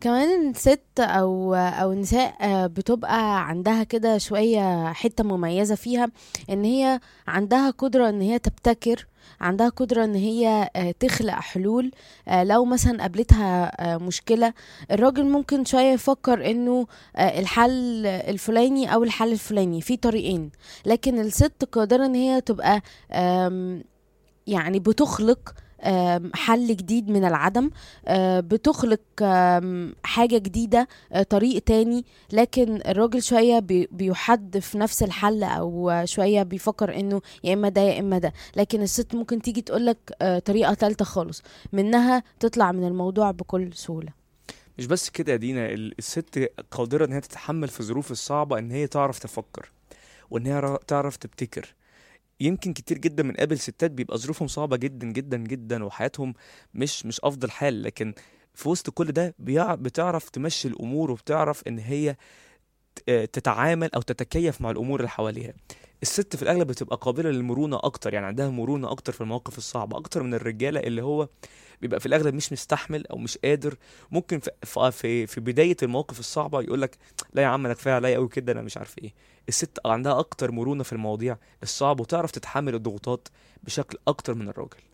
كمان الست او او النساء آه، بتبقى عندها كده شويه حته مميزه فيها ان هي عندها قدره ان هي تبتكر عندها قدرة ان هي آه، تخلق حلول آه، لو مثلا قابلتها آه، مشكلة الراجل ممكن شوية يفكر انه آه، الحل الفلاني او الحل الفلاني في طريقين لكن الست قادرة ان هي تبقى آم، يعني بتخلق آم، حل جديد من العدم آه، بتخلق آم، حاجة جديدة آه، طريق تاني لكن الراجل شوية بي- بيحد في نفس الحل أو شوية بيفكر إنه يا إما ده يا إما ده لكن الست ممكن تيجي تقولك آه، طريقة تالتة خالص منها تطلع من الموضوع بكل سهولة مش بس كده يا دينا ال- الست قادرة ان هي تتحمل في الظروف الصعبة ان هي تعرف تفكر وان هي را- تعرف تبتكر يمكن كتير جدا من قابل ستات بيبقى ظروفهم صعبة جدا جدا جدا وحياتهم مش مش افضل حال لكن في وسط كل ده بيع- بتعرف تمشي الامور وبتعرف ان هي ت- آه، تتعامل او تتكيف مع الامور اللي حواليها الست في الاغلب بتبقى قابله للمرونه اكتر يعني عندها مرونه اكتر في المواقف الصعبه اكتر من الرجاله اللي هو بيبقى في الاغلب مش مستحمل او مش قادر ممكن في في في, في بدايه المواقف الصعبه يقول لك لا يا عم انا كفايه عليا قوي كده انا مش عارف ايه الست عندها اكتر مرونه في المواضيع الصعبه وتعرف تتحمل الضغوطات بشكل اكتر من الراجل